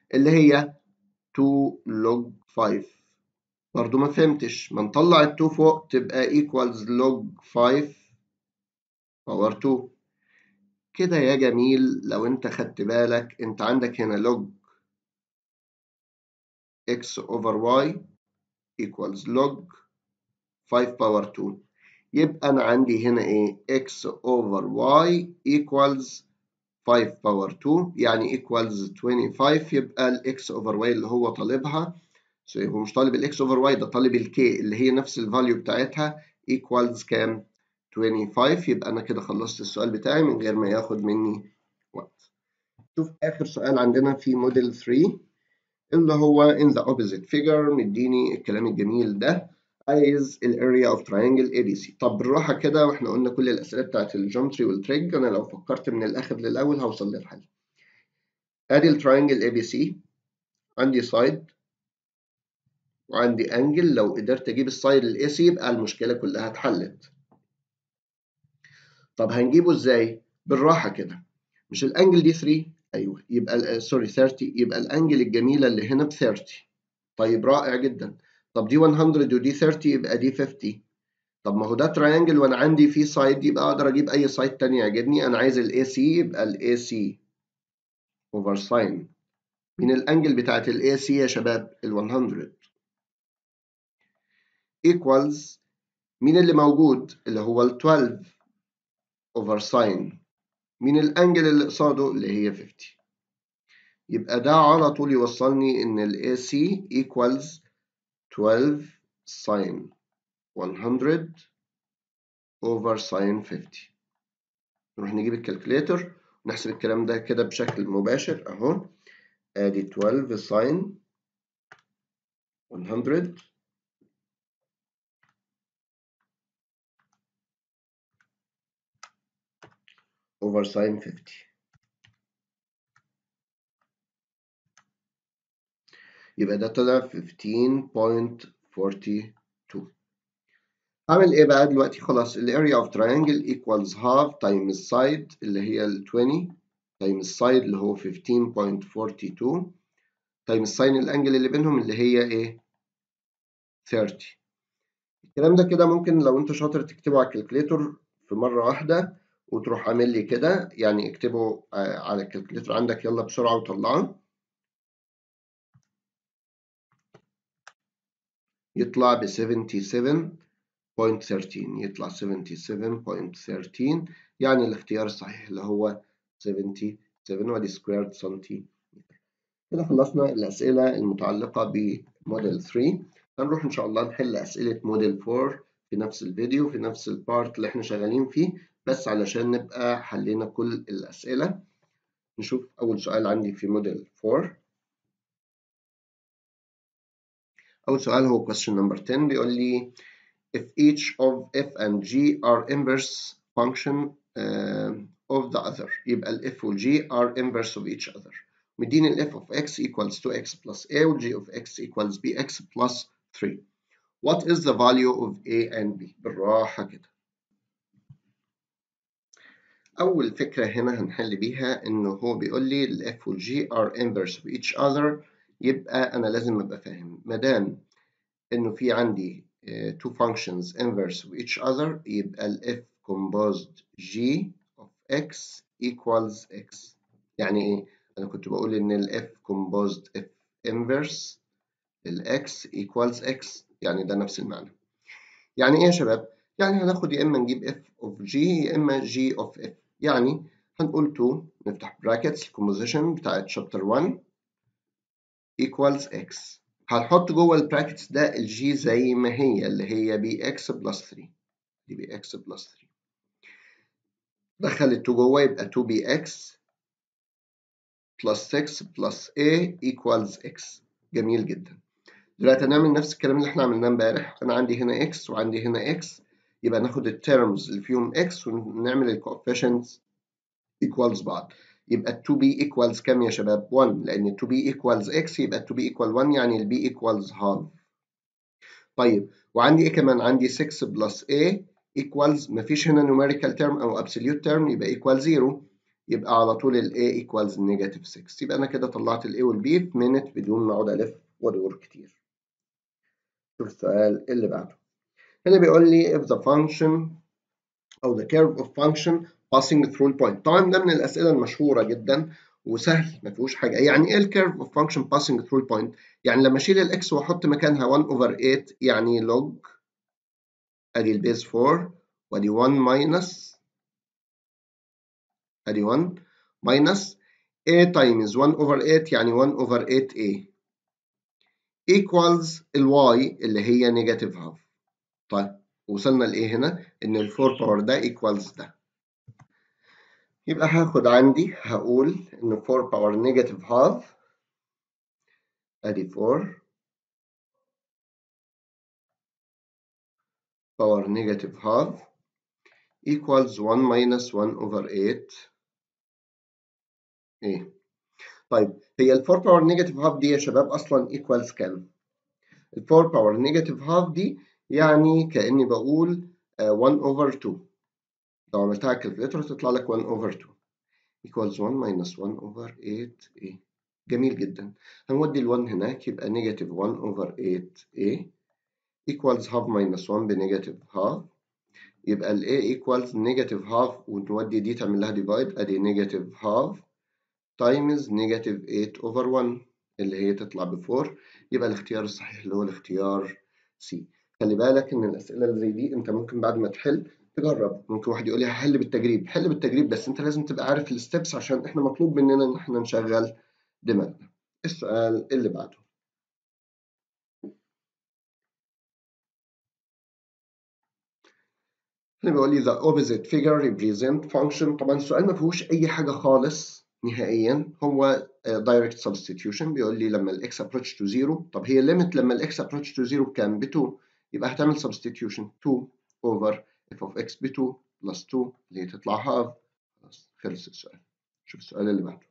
اللي هي 2 log 5 برضو ما فهمتش ما نطلع ال 2 فوق تبقى equals log 5 باور 2 كده يا جميل لو انت خدت بالك انت عندك هنا log x over y equals log 5 باور 2 يبقى أنا عندي هنا إيه x over y equals 5 باور 2 يعني equals 25 يبقى ال x over y اللي هو طالبها so هو مش طالب ال x over y ده طالب ال k اللي هي نفس الفاليو بتاعتها equals كام 25 يبقى أنا كده خلصت السؤال بتاعي من غير ما ياخد مني وقت شوف آخر سؤال عندنا في موديل 3 اللي هو in the opposite figure مديني الكلام الجميل ده عايز ال area of triangle ABC طب بالراحة كده واحنا قلنا كل الأسئلة بتاعت الجيومتري والتريج أنا لو فكرت من الآخر للأول هوصل للحل أدي التراينجل ABC عندي سايد وعندي أنجل لو قدرت أجيب السايد ال AC يبقى المشكلة كلها اتحلت طب هنجيبه إزاي؟ بالراحة كده مش الأنجل دي 3 أيوه يبقى سوري 30 يبقى الأنجل الجميلة اللي هنا ب 30 طيب رائع جدا طب دي 100 ودي 30 يبقى دي 50 طب ما هو ده تراينجل وانا عندي فيه سايد يبقى اقدر اجيب اي سايد تاني يعجبني انا عايز الاي سي يبقى الاي سي اوفر ساين من الانجل بتاعت الاي سي يا شباب ال 100 equals مين اللي موجود اللي هو ال 12 اوفر ساين من الانجل اللي قصاده اللي هي 50 يبقى ده على طول يوصلني ان الاي سي equals 12 sin 100 over sin 50 نروح نجيب الكالكوليتر ونحسب الكلام ده كده بشكل مباشر اهو ادي 12 sin 100 over sin 50 يبقى ده طلع 15.42 هعمل ايه بقى دلوقتي خلاص ال area of triangle equals half times side اللي هي ال 20 times side اللي هو 15.42 times sin الانجل اللي بينهم اللي هي ايه 30 الكلام ده كده ممكن لو انت شاطر تكتبه على الكالكوليتر في مرة واحدة وتروح عامل لي كده يعني اكتبه على الكالكوليتر عندك يلا بسرعة وطلعه يطلع ب 77.13 يطلع 77.13 يعني الاختيار الصحيح اللي هو 77 ودي سكويرد سنتيمتر كده خلصنا الأسئلة المتعلقة بموديل 3 هنروح إن شاء الله نحل أسئلة موديل 4 في نفس الفيديو في نفس البارت اللي احنا شغالين فيه بس علشان نبقى حلينا كل الأسئلة نشوف أول سؤال عندي في موديل 4 أول سؤال هو question number 10 بيقول لي if each of f and g are inverse function uh, of the other يبقى ال f وال g are inverse of each other مديني ال f of x equals 2x plus a وال g of x equals bx plus 3 what is the value of a and b بالراحة كده أول فكرة هنا هنحل بيها إنه هو بيقول لي ال f وال g are inverse of each other يبقى أنا لازم أبقى فاهم مادام إنه في عندي uh, two functions inverse of each other يبقى ال f composed g of x equals x يعني إيه؟ أنا كنت بقول إن ال f composed f inverse ال x equals x يعني ده نفس المعنى يعني إيه يا شباب؟ يعني هناخد يا إما نجيب f of g يا إما g of f يعني هنقول 2 نفتح brackets composition بتاعت chapter 1 equals x هنحط جوه البراكتس ده الجي زي ما هي اللي هي بي اكس بلس 3 دي بي اكس بلس 3 دخل ال 2 جوه يبقى 2 بي اكس بلس 6 بلس a equals x جميل جدا دلوقتي هنعمل نفس الكلام اللي احنا عملناه امبارح انا عندي هنا x وعندي هنا x يبقى ناخد التيرمز اللي فيهم x ونعمل الكوفيشنتس equals بعض يبقى 2b equals كام يا شباب 1 لان 2b equals x يبقى 2b equal 1 يعني ال b equals half طيب وعندي ايه كمان عندي 6 plus a equals مفيش هنا numerical term او absolute term يبقى equal 0 يبقى على طول ال A equals negative 6 يبقى أنا كده طلعت ال A وال B في minute بدون ما أقعد ألف وأدور كتير شوف السؤال اللي بعده هنا بيقول لي if the function أو the curve of function passing through the point طبعا ده من الأسئلة المشهورة جدا وسهل ما فيهوش حاجة يعني إيه الكيرف of function passing through the point يعني لما أشيل الإكس وأحط مكانها 1 over 8 يعني log أدي البيز 4 وأدي 1 minus أدي 1 minus a times 1 over 8 يعني 1 over 8a equals ال y اللي هي negative half طيب وصلنا لإيه هنا؟ إن ال 4 باور ده equals ده يبقى هاخد عندي هقول إن 4 باور negative half أدي 4 باور negative half equals 1 minus 1 over 8 ايه طيب هي ال 4 باور نيجاتيف هاف دي يا شباب اصلا ايكوالز كام؟ ال 4 باور نيجاتيف هاف دي يعني كاني بقول 1 اوفر 2 لو عملتها على الكالكوليتر تطلع لك 1 اوفر 2 equals 1 minus 1 over 8 a جميل جدا هنودي ال 1 هناك يبقى نيجاتيف 1 over 8 a equals half minus 1 بنيجاتيف half يبقى ال a equals negative half ونودي دي تعمل لها divide ادي negative half times negative 8 over 1 اللي هي تطلع ب 4 يبقى الاختيار الصحيح اللي هو الاختيار C خلي بالك ان الاسئله اللي زي دي انت ممكن بعد ما تحل تجرب ممكن واحد يقول لي هحل بالتجريب حل بالتجريب بس انت لازم تبقى عارف الستبس عشان احنا مطلوب مننا ان احنا نشغل دماغنا السؤال اللي بعده هنا بيقول لي the opposite figure represent function طبعا السؤال ما فيهوش اي حاجه خالص نهائيا هو direct substitution بيقول لي لما الاكس approach to 0 طب هي limit لما الاكس approach to 0 بكام؟ ب 2 يبقى هتعمل substitution 2 over f of x ب 2 plus 2 اللي هي تطلع half خلاص خلص السؤال شوف السؤال اللي بعده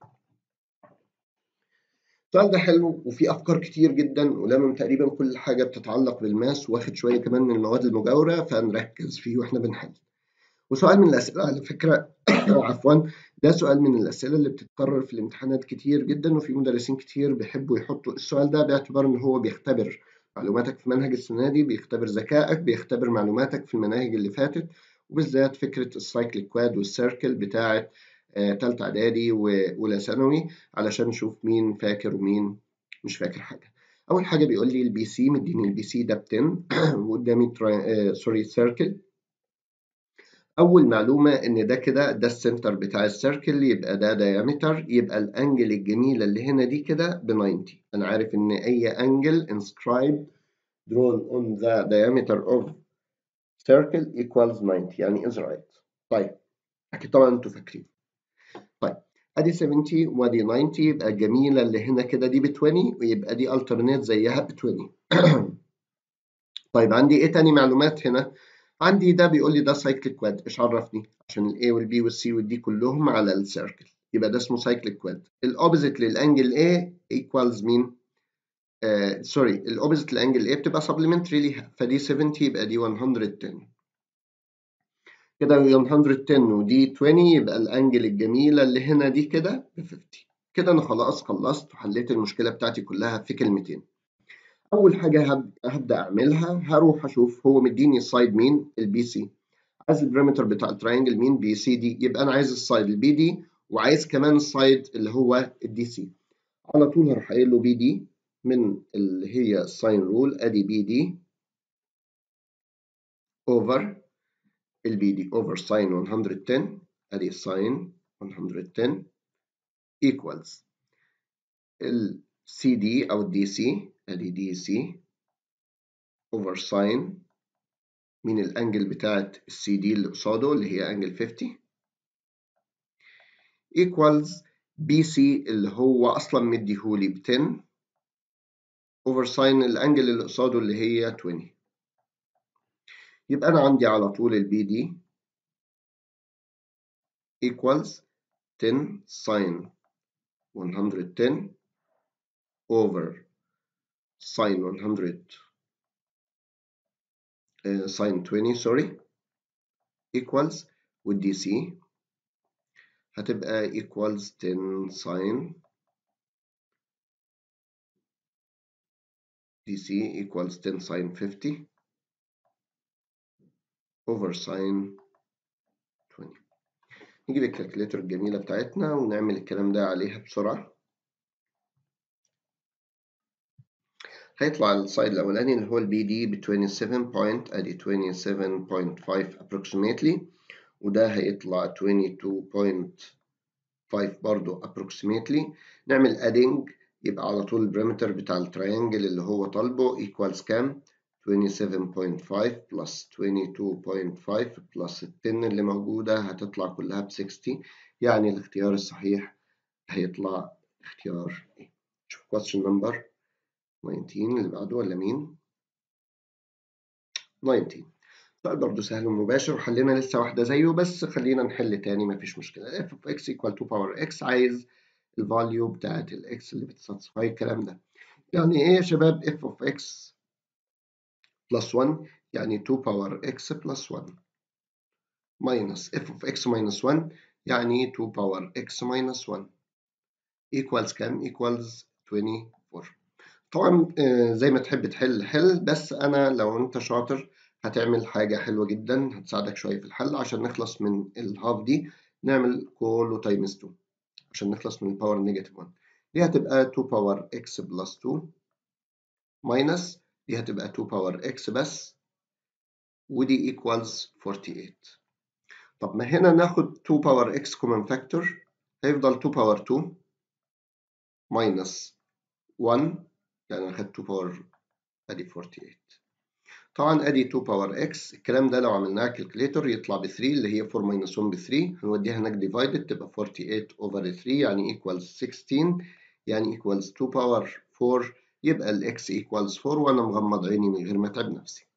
السؤال ده حلو وفيه افكار كتير جدا ولامم تقريبا كل حاجه بتتعلق بالماس واخد شويه كمان من المواد المجاوره فنركز فيه واحنا بنحل وسؤال من الاسئله على فكره عفوا ده سؤال من الاسئله اللي بتتكرر في الامتحانات كتير جدا وفي مدرسين كتير بيحبوا يحطوا السؤال ده باعتبار ان هو بيختبر معلوماتك في منهج السنه دي بيختبر ذكائك بيختبر معلوماتك في المناهج اللي فاتت وبالذات فكره السايكل كواد والسيركل بتاعه تالتة اعدادي واولى ثانوي علشان نشوف مين فاكر ومين مش فاكر حاجه اول حاجه بيقول لي البي سي مديني البي سي ده ب 10 وقدامي ترا... سوري سيركل أول معلومة إن ده كده ده السنتر بتاع السيركل يبقى ده diameter يبقى الأنجل الجميلة اللي هنا دي كده ب 90 أنا عارف إن أي أنجل inscribed drawn on the diameter of circle equals 90 يعني is right طيب أكيد طبعا أنتوا فاكرين طيب أدي 70 وأدي 90 يبقى الجميلة اللي هنا كده دي ب 20 ويبقى دي alternate زيها ب 20 طيب عندي إيه تاني معلومات هنا؟ عندي ده بيقول لي ده سايكليك كواد ايش عرفني عشان الاي والبي والسي والدي كلهم على السيركل يبقى ده اسمه سايكليك كواد الاوبزيت للانجل A ايكوالز مين آه سوري الاوبزيت للانجل A بتبقى سبلمنتري ليها فدي 70 يبقى دي 110 كده 110 ودي 20 يبقى الانجل الجميله اللي هنا دي كده ب 50 كده انا خلاص خلصت وحليت المشكله بتاعتي كلها في كلمتين اول حاجه هبدا اعملها هروح اشوف هو مديني السايد مين البي سي عايز البريمتر بتاع التراينجل مين بي سي دي يبقى انا عايز السايد البي دي وعايز كمان السايد اللي هو الدي سي على طول هروح قايل له بي دي من اللي هي الساين رول ادي بي دي اوفر البي دي اوفر ساين 110 ادي ساين 110 equals السي دي او الدي سي ادي دي سي اوفر ساين من الانجل بتاعت السي دي اللي قصاده اللي هي انجل 50 equals بي سي اللي هو اصلا مديهولي ب 10 اوفر ساين الانجل اللي قصاده اللي هي 20 يبقى انا عندي على طول البي دي equals 10 ساين 110 over sine 100 uh, sine 20 sorry equals والدي سي هتبقى equals 10 sin dc equals 10 sin 50 over sin 20 نجيب الكالكوليتر الجميلة بتاعتنا ونعمل الكلام ده عليها بسرعة هيطلع السايد الأولاني اللي هو البي دي ب 27 point أدي 27.5 approximately وده هيطلع 22.5 برضو approximately نعمل adding يبقى على طول البريمتر بتاع التريانجل اللي هو طالبه equals كام 27.5 plus 22.5 plus ال 10 اللي موجودة هتطلع كلها ب 60 يعني الاختيار الصحيح هيطلع اختيار ايه شوف question number 19 اللي بعده ولا مين 19 سؤال برضه سهل ومباشر وحلينا لسه واحدة زيه بس خلينا نحل تاني مفيش مشكلة f of x equal to power x عايز الفاليو بتاعت الاكس اللي بتساتسفاي الكلام ده يعني ايه يا شباب f of x plus 1 يعني 2 power x plus 1 minus f of x minus 1 يعني 2 power x minus 1 equals كام equals 24 طبعا زي ما تحب تحل حل بس انا لو انت شاطر هتعمل حاجة حلوة جدا هتساعدك شوية في الحل عشان نخلص من الهاف دي نعمل كله تايمز 2 عشان نخلص من الباور نيجاتيف 1 دي هتبقى 2 باور x بلس 2 ماينس دي هتبقى 2 باور x بس ودي equals 48 طب ما هنا ناخد 2 باور x كومن فاكتور هيفضل 2 باور 2 ماينس 1 يعني انا خدت 2 باور ادي 48 طبعا ادي 2 باور اكس الكلام ده لو عملناه كالكوليتر يطلع ب 3 اللي هي 4 ماينس 1 ب 3 هنوديها هناك ديفايدد تبقى 48 اوفر 3 يعني ايكوالز 16 يعني ايكوالز 2 باور 4 يبقى الاكس ايكوالز 4 وانا مغمض عيني من غير ما اتعب نفسي.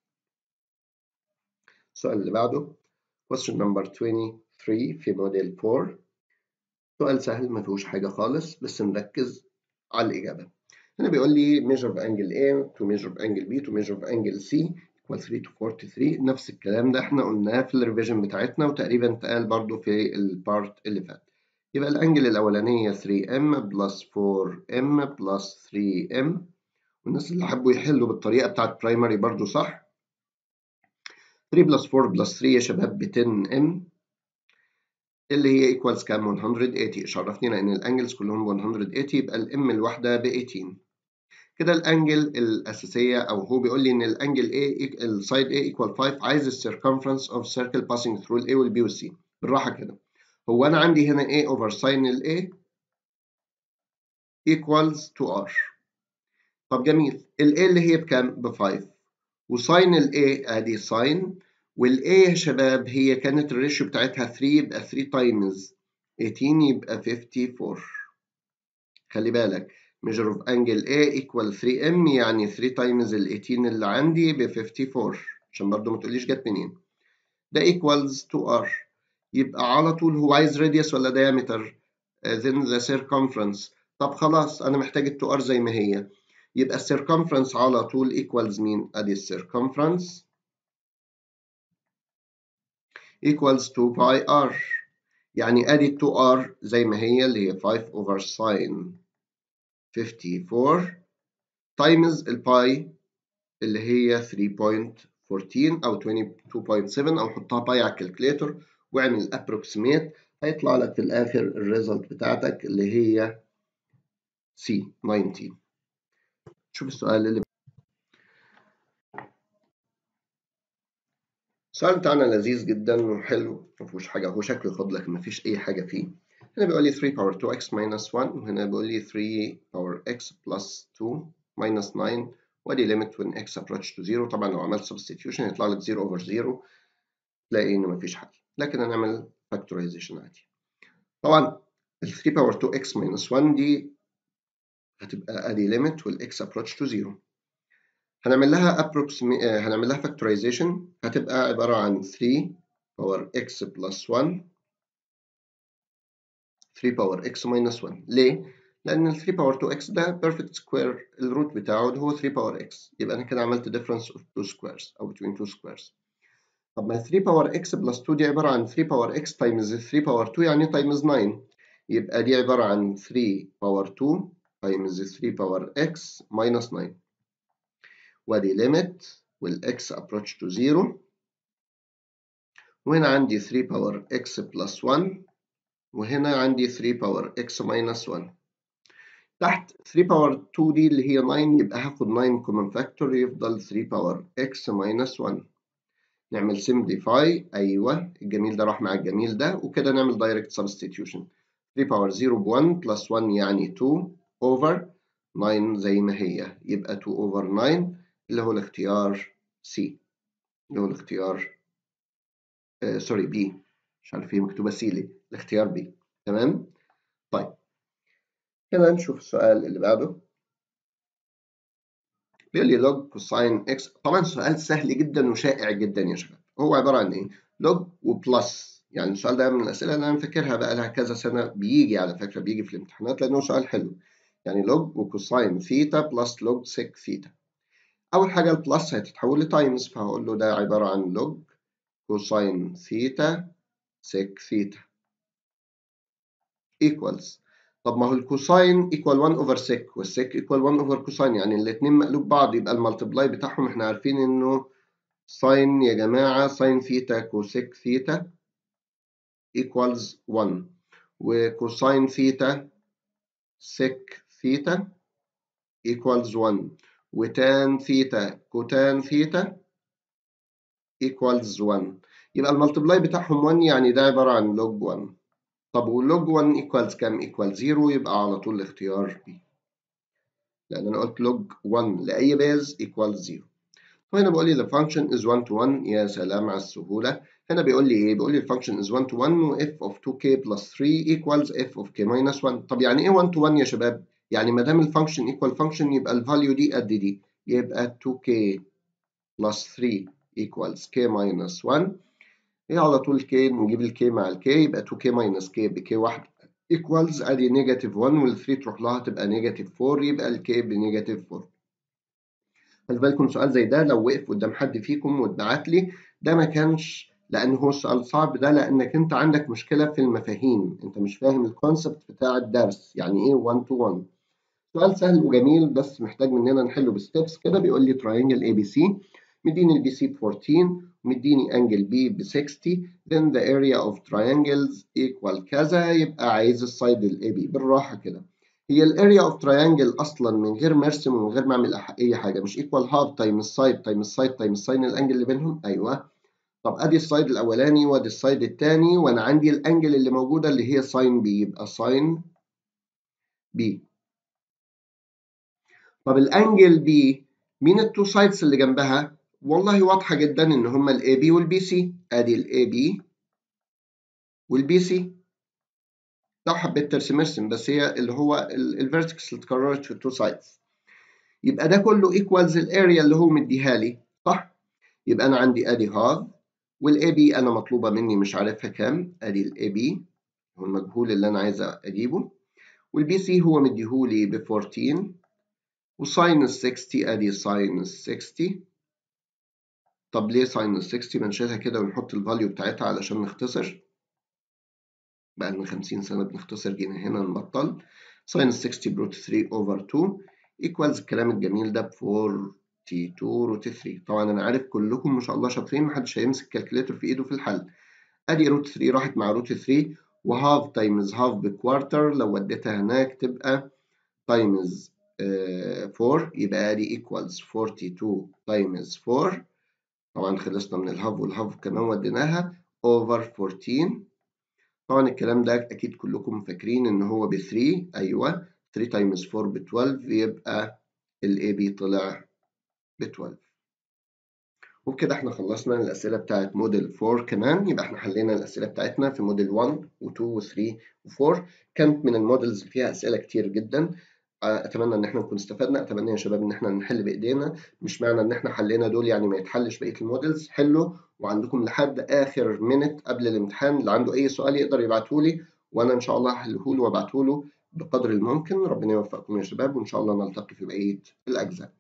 السؤال اللي بعده question number 23 في موديل 4 سؤال سهل ما فيهوش حاجة خالص بس نركز على الإجابة. هنا بيقول لي measure of angle A to measure of angle B to measure of angle C equal 3 to 43 نفس الكلام ده احنا قلناه في الريفيجن بتاعتنا وتقريبا اتقال برضو في البارت اللي فات يبقى الانجل الأولانية 3M بلس 4M بلس 3M والناس اللي حبوا يحلوا بالطريقة بتاعت برايمري برضو صح 3 بلس 4 بلس 3 يا شباب ب 10M اللي هي ايكوالز كام 180 شرفني لأن الانجلز كلهم ب 180 يبقى الام الواحدة ب 18 كده الانجل الاساسيه او هو بيقول لي ان الانجل A السايد A equal 5 عايز السيركمفرنس اوف circle passing through ال A وال B وال C بالراحه كده هو انا عندي هنا A over sin ال A equals to R طب جميل ال A اللي هي بكام ب 5 وساين ال A ادي ساين وال A يا شباب هي كانت الريشيو بتاعتها 3 يبقى 3 تايمز 18 يبقى 54 خلي بالك measure of angle A equal 3M يعني 3 times ال 18 اللي عندي ب 54 عشان برضو ما تقوليش جت منين ده equals to R يبقى على طول هو عايز radius ولا diameter uh, then the circumference طب خلاص أنا محتاج ال 2R زي ما هي يبقى ال circumference على طول equals مين؟ أدي ال circumference equals 2 pi R يعني أدي 2 R زي ما هي اللي هي 5 over sin 54 تايمز الباي اللي هي 3.14 او 22.7 او حطها باي على الكالكليتر واعمل ابروكسيميت هيطلع لك في الاخر الريزلت بتاعتك اللي هي سي 19 شوف السؤال اللي السؤال بتاعنا لذيذ جدا وحلو ما فيهوش حاجه هو شكله يخض لك ما فيش اي حاجه فيه هنا بيقول لي 3 باور 2x minus 1 وهنا بيقول لي 3 باور x plus 2 minus 9 وادي limit when x approach to 0 طبعا لو عملت substitution هيطلع لك 0 over 0 تلاقي ان مفيش حل لكن هنعمل factorization عادي طبعا ال 3 باور 2x minus 1 دي هتبقى ادي limit وال x approach to 0 هنعمل لها approximate هنعمل لها factorization هتبقى عبارة عن 3 باور x plus 1 3 باور x minus 1 ليه؟ لأن ال 3 باور 2x ده perfect square الروت بتاعه ده هو 3 باور x يبقى أنا كده عملت difference of two squares أو between two squares طب ما 3 باور اكس بلس 2 دي عبارة عن 3 باور اكس تايمز 3 باور 2 يعني تايمز 9 يبقى دي عبارة عن 3 باور 2 تايمز 3 باور اكس ماينس 9 وادي ليميت والاكس approach to 0 وهنا عندي 3 باور اكس بلس 1 وهنا عندي 3 باور اكس ماينس 1 تحت 3 باور 2 دي اللي هي 9 يبقى هاخد 9 كومن فاكتور يفضل 3 باور اكس ماينس 1 نعمل سمبليفاي ايوه الجميل ده راح مع الجميل ده وكده نعمل دايركت سبستيتيوشن 3 باور 0 ب 1 بلس 1 يعني 2 اوفر 9 زي ما هي يبقى 2 اوفر 9 اللي هو الاختيار سي اللي هو الاختيار آه سوري بي مش عارف ايه مكتوبه سي ليه الاختيار بي تمام طيب هنا نشوف السؤال اللي بعده بيقول لي لوج كوساين اكس طبعا سؤال سهل جدا وشائع جدا يا شباب هو عباره عن ايه لوج وبلس يعني السؤال ده من الاسئله اللي انا فاكرها بقى لها كذا سنه بيجي على فكره بيجي في الامتحانات لانه سؤال حلو يعني لوج وكوساين ثيتا بلس لوج سيك ثيتا اول حاجه البلس هتتحول لتايمز فهقول له ده عباره عن لوج كوساين ثيتا سيك ثيتا equals طب ما هو الكوساين ايكوال 1 اوفر سيك والسيك ايكوال 1 اوفر كوساين يعني الاثنين مقلوب بعض يبقى المالتبلاي بتاعهم احنا عارفين انه ساين يا جماعه ساين ثيتا كوسيك ثيتا ايكوالز 1 وكوساين ثيتا سيك ثيتا equals 1 وتان ثيتا كوتان ثيتا equals 1 يبقى الملتبلاي بتاعهم 1 يعني ده عبارة عن لوج 1 طب ولوج 1 equals كام؟ equals 0 يبقى على طول الاختيار B لأن أنا قلت لوج 1 لأي بيز equals 0 وهنا بيقول لي the function is 1 to 1 يا سلام على السهولة هنا بيقول لي إيه؟ بيقول لي الفانكشن is 1 to 1 و f of 2k plus 3 equals f of k minus 1 طب يعني إيه 1 to 1 يا شباب؟ يعني ما دام الفانكشن equal function يبقى الفاليو دي قد دي يبقى 2k plus 3 equals k minus 1 هي على طول k نجيب ال k مع ال k يبقى 2k minus k ب k واحد equals ادي نيجاتيف 1 وال 3 تروح لها تبقى نيجاتيف 4 يبقى ال k بنيجاتيف 4 خلي بالكم سؤال زي ده لو وقف قدام حد فيكم واتبعت لي ده ما كانش لان هو السؤال صعب ده لانك انت عندك مشكله في المفاهيم انت مش فاهم الكونسبت بتاع الدرس يعني ايه 1 to 1 سؤال سهل وجميل بس محتاج مننا نحله بستبس كده بيقول لي تراينجل اي بي سي مديني البي سي ب 14 ومديني انجل بي ب 60 then the area of triangles equal كذا يبقى عايز السايد الاي بي بالراحه كده هي الاريا اوف تراينجل اصلا من غير ما ارسم ومن غير ما اعمل اي حاجه مش equal half تايم السايد تايم السايد تايم الساين الانجل اللي بينهم ايوه طب ادي السايد الاولاني وادي السايد الثاني وانا عندي الانجل اللي موجوده اللي هي ساين بي يبقى ساين بي طب الانجل بي مين التو سايدز اللي جنبها والله واضحه جدا ان هما الاي بي والبي سي ادي الاي بي والبي سي لو حبيت ترسم ارسم بس هي اللي هو الفيرتكس اللي اتكررت في التو سايدز يبقى ده كله ايكوالز الاريا اللي هو مديها لي صح يبقى انا عندي ادي هاف والاي بي انا مطلوبه مني مش عارفها كام ادي الاي بي هو المجهول اللي انا عايز اجيبه والبي سي هو مديهولي ب 14 وساين ال 60 ادي ساين ال 60 طب ليه ساين ال 60 ما نشيلها كده ونحط الفاليو بتاعتها علشان نختصر بقى لنا 50 سنه بنختصر جينا هنا نبطل ساين ال 60 بروت 3 اوفر 2 ايكوالز الكلام الجميل ده ب 42 روت 3 طبعا انا عارف كلكم ما شاء الله شاطرين محدش هيمسك كالكوليتر في ايده في الحل ادي روت 3 راحت مع روت 3 وهاف تايمز هاف بكوارتر لو وديتها هناك تبقى تايمز 4 يبقى ادي ايكوالز 42 تايمز 4 طبعا خلصنا من الهاف والهاف كمان وديناها اوفر 14 طبعا الكلام ده اكيد كلكم فاكرين ان هو ب 3 ايوه 3 تايمز 4 ب 12 يبقى الاي بي طلع ب 12 وبكده احنا خلصنا الاسئله بتاعت موديل 4 كمان يبقى احنا حلينا الاسئله بتاعتنا في موديل 1 و2 و3 و4 كانت من الموديلز فيها اسئله كتير جدا اتمنى ان احنا نكون استفدنا اتمنى يا شباب ان احنا نحل بايدينا مش معنى ان احنا حلينا دول يعني ما يتحلش بقيه الموديلز حلوا وعندكم لحد اخر مينت قبل الامتحان اللي عنده اي سؤال يقدر يبعته لي وانا ان شاء الله هحله له وابعته له بقدر الممكن ربنا يوفقكم يا شباب وان شاء الله نلتقي في بقيه الاجزاء